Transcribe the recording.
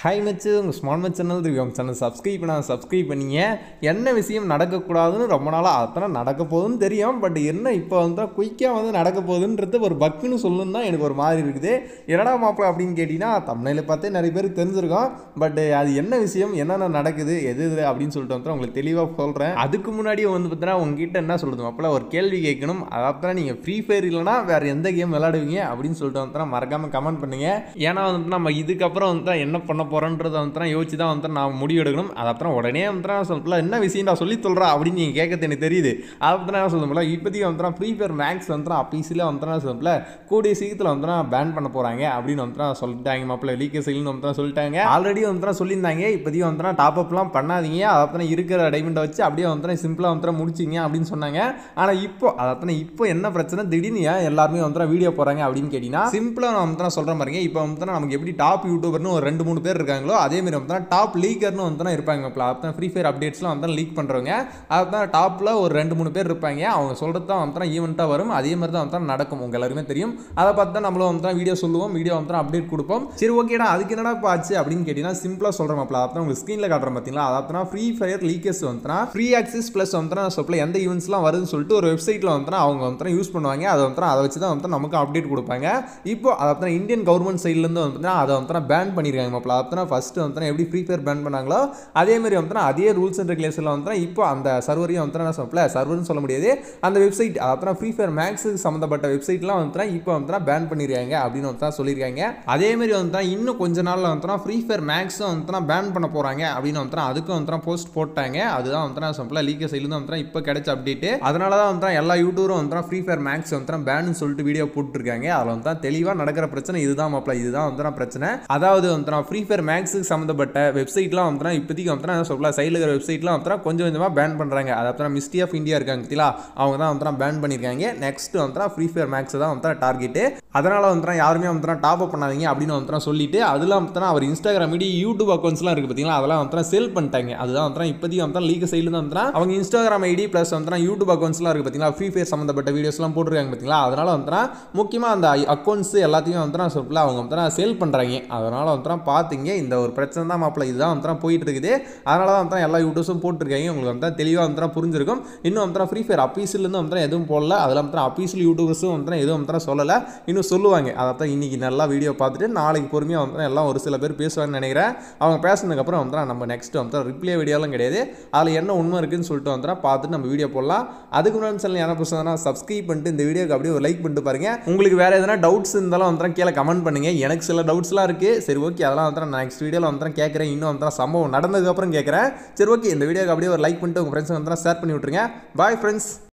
hi மச்சு உங்கள் small much channel review channel subscribe பண்ண சப்ஸ்கிரைப் பண்ணீங்க என்ன விஷயம் நடக்கக்கூடாதுன்னு ரொம்ப நாளாக அத்தனை நடக்க போகுதுன்னு தெரியும் பட் என்ன இப்போ வந்து குயிக்காக வந்து நடக்க போகுதுன்றது ஒரு பக்குன்னு சொல்லணும் தான் எனக்கு ஒரு மாதிரி இருக்குது என்னடா மாப்பிள்ள அப்படின்னு கேட்டிங்கன்னா தமிழில் பார்த்தே நிறைய பேருக்கு தெரிஞ்சிருக்கோம் பட் அது என்ன விஷயம் என்னென்ன நடக்குது எது இது அப்படின்னு சொல்லிட்டு வந்து உங்களுக்கு தெளிவாக சொல்கிறேன் அதுக்கு முன்னாடி வந்து பார்த்தீங்கன்னா உங்ககிட்ட என்ன சொல்கிறது மாப்பிள்ள ஒரு கேள்வி கேட்கணும் அதாவது நீங்கள் ஃப்ரீ ஃபயர் இல்லைனா வேறு எந்த கேம் விளையாடுவீங்க அப்படின்னு சொல்லிட்டு வந்து மறக்காமல் கமெண்ட் பண்ணுங்க ஏன்னா வந்து நம்ம இதுக்கப்புறம் வந்து என்ன பண்ண போகிறோன்றதை வந்து யோசிச்சு தான் வந்து நான் முடிவு எடுக்கணும் அது அப்புறம் உடனே வந்து நான் சொல்லலாம் என்ன விஷயம் நான் சொல்லி சொல்கிறா அப்படின்னு நீங்கள் கேட்கறது எனக்கு தெரியுது அதை பற்றி நான் சொல்லும்போல இப்போதைக்கு வந்து ஃப்ரீ ஃபயர் மேக்ஸ் வந்து அப்பீஸில் வந்து நான் சொல்லல கூடிய சீக்கிரத்தில் வந்து பேன் பண்ண போகிறாங்க அப்படின்னு வந்து சொல்லிட்டாங்க மாப்பிள்ள லீக்கே செயல்னு வந்து சொல்லிட்டாங்க ஆல்ரெடி வந்து சொல்லியிருந்தாங்க இப்போதைக்கு வந்து டாப் அப்லாம் பண்ணாதீங்க அதை இருக்கிற டைமண்டை வச்சு அப்படியே வந்து சிம்பிளாக வந்து முடிச்சிங்க அப்படின்னு சொன்னாங்க ஆனால் இப்போ அதை இப்போ என்ன பிரச்சனை திடீர்னு ஏன் எல்லாருமே வந்து வீடியோ போகிறாங்க அப்படின்னு கேட்டிங்கன்னா சிம்பிளாக நான் வந்து நான் சொல்கிறேன் பாருங்க இப்போ வந்து நமக்கு எப்படி டாப் யூடியூபர்னு ஒரு ரெண்டு மூணு பேர் இருக்காங்களோ அதே மாதிரி வந்து டாப் லீக்கர்னு வந்து இருப்பாங்க இப்போ அதான் ஃப்ரீ ஃபயர் அப்டேட்ஸ்லாம் வந்து லீக் பண்ணுறவங்க அதுதான் டாப்பில் ஒரு ரெண்டு மூணு பேர் இருப்பாங்க அவங்க சொல்கிறது தான் வந்து ஈவெண்ட்டாக வரும் அதே மாதிரி தான் வந்து நடக்கும் உங்கள் எல்லாருமே தெரியும் அதை பார்த்து தான் நம்மளும் வந்து வீடியோ சொல்லுவோம் வீடியோ வந்து அப்டேட் கொடுப்போம் சரி ஓகேடா அதுக்கு என்னடா இப்போ ஆச்சு அப்படின்னு கேட்டிங்கன்னா சிம்பிளாக சொல்கிறேன் மாப்பிள அதான் உங்களுக்கு ஸ்க்ரீனில் காட்டுறேன் பார்த்தீங்களா அதான் ஃப்ரீ ஃபயர் லீக்கர்ஸ் வந்து ஃப்ரீ ஆக்சஸ் ப்ளஸ் வந்து நான் சொல்லல எந்த ஈவெண்ட்ஸ்லாம் வருதுன்னு சொல்லிட்டு ஒரு வெப்சைட்டில் வந்து அவங்க வந்து யூஸ் பண்ணுவாங்க அதை வந்து அதை வச்சு தான் வந்து நமக்கு அப்டேட் கொடுப்பாங்க இப்போ அதை இந்தியன் கவர்மெண்ட் சைட்லேருந்து வந்து அதை வந்து பேன் பண்ணியிருக்காங்க மாப்பிள அதை ஃபஸ்ட்டு வந்து எப்படி ஃப்ரீ ஃபயர் பேன் பண்ணாங்களோ அதே மாதிரி வந்து அதே ரூல்ஸ் அண்ட் ரெகுலேஷனில் வந்து இப்போ அந்த சர்வரையும் வந்து நான் சொல்லல சர்வர்னு சொல்ல முடியாது அந்த வெப்சைட் அப்புறம் ஃப்ரீ ஃபயர் மேக்ஸுக்கு சம்மந்தப்பட்ட வெப்சைட்லாம் வந்து இப்போ வந்து பேன் பண்ணியிருக்காங்க அப்படின்னு வந்து சொல்லியிருக்காங்க அதே மாதிரி வந்து இன்னும் கொஞ்ச நாளில் வந்து ஃப்ரீ ஃபயர் மேக்ஸும் வந்து பேன் பண்ண போகிறாங்க அப்படின்னு வந்து அதுக்கும் வந்து போஸ்ட் போட்டாங்க அதுதான் வந்து நான் சொல்லல லீக்க சைட்லேருந்து வந்து இப்போ கிடைச்ச அப்டேட்டு அதனால தான் வந்து எல்லா யூடியூபரும் வந்து ஃப்ரீ ஃபயர் மேக்ஸ் வந்து பேன் சொல்லிட்டு வீடியோ போட்டுருக்காங்க அதில் வந்து தெளிவாக நடக்கிற பிரச்சனை இதுதான் மாப்பிள இதுதான் வந்து பிரச்சனை அதாவது வந்து நான் ஃப்ரீ ஃபயர் மேக்ஸுக்கு சம்மந்தப்பட்ட வெப்சைட்லாம் வந்து இப்போதைக்கு வந்து நான் சொல்லலாம் சைடில் இருக்கிற வெப்சைட்லாம் வந்து கொஞ்சம் கொஞ்சமாக பேன் பண்ணுறாங்க அதாவது மிஸ்டி ஆஃப் இந்தியா இருக்காங்க பார்த்தீங்களா அவங்க தான் வந்து பேன் பண்ணியிருக்காங்க நெக்ஸ்ட் வந்து ஃப்ரீ ஃபயர் மேக்ஸ் தான் வந்து டார்கெட்டு அதனால் வந்து யாருமே வந்து டாப் அப் பண்ணாதீங்க அப்படின்னு வந்து சொல்லிட்டு அதெல்லாம் வந்து அவர் இன்ஸ்டாகிராம் மீடி யூடியூப் அக்கௌண்ட்ஸ்லாம் இருக்குது பார்த்தீங்களா அதெல்லாம் வந்து செல் பண்ணிட்டாங்க அதுதான் வந்து இப்போதைக்கு வந்து லீக் சைடில் தான் வந்து அவங்க இன்ஸ்டாகிராம் ஐடி ப்ளஸ் வந்து யூடியூப் அக்கௌண்ட்ஸ்லாம் இருக்குது பார்த்தீங்களா ஃப்ரீ ஃபயர் சம்மந்தப்பட்ட வீடியோஸ்லாம் போட்டுருக்காங்க பார்த்தீங்களா அதனால் வந்து முக்கியமாக அந்த அக்கௌண்ட்ஸ் எல்லாத்தையும் வந்து நான் சொல்லல அவங்க வந்து சேல் பண்ணுறாங்க அதனால் வந்து பார்த்தீங்க இந்த ஒரு பிரச்சனை தான் மாப்பிள்ள இதுதான் வந்து போயிட்டு இருக்குது அதனால தான் வந்து எல்லா யூடியூஸும் போட்டிருக்காங்க உங்களுக்கு வந்து தெளிவாக வந்து புரிஞ்சிருக்கும் இன்னும் வந்து ஃப்ரீ ஃபயர் அப்பீஸ்லேருந்து வந்து எதுவும் போடல அதில் வந்து அப்பீஸில் யூடியூபர்ஸும் வந்து எதுவும் வந்து சொல்லலை இன்னும் சொல்லுவாங்க அதை தான் இன்றைக்கி நல்லா வீடியோ பார்த்துட்டு நாளைக்கு பொறுமையாக வந்து எல்லாம் ஒரு சில பேர் பேசுவாங்கன்னு நினைக்கிறேன் அவங்க பேசுனதுக்கப்புறம் வந்து நம்ம நெக்ஸ்ட் வந்து ரிப்ளை வீடியோலாம் கிடையாது அதில் என்ன உண்மை இருக்குன்னு சொல்லிட்டு வந்து பார்த்துட்டு நம்ம வீடியோ போடலாம் அதுக்கு முன்னாடி சொல்லி என்ன பிரச்சனை சப்ஸ்கிரைப் பண்ணிட்டு இந்த வீடியோக்கு அப்படியே ஒரு லைக் பண்ணிட்டு பாருங்க உங்களுக்கு வேறு எதனா டவுட்ஸ் இருந்தாலும் வந்து கீழே கமெண்ட் பண்ணுங்க எனக்கு சில டவுட்ஸ்லாம் இருக்குது சரி ஓகே அதெல்லாம் வந்து நான் நெக்ஸ்ட் வீடியோவில் வந்து கேட்குறேன் இன்னும் வந்து சம்பவம் நடந்ததுக்கப்புறம் கேட்குறேன் சரி ஓகே இந்த வீடியோக்கு அப்படியே ஒரு லைக் பண்ணிட்டு உங்கள் ஃப்ரெண்ட்ஸ் வந்து ஷேர் பண்ணி விட்ருங்க பாய் ஃப்ரெண்ட்ஸ்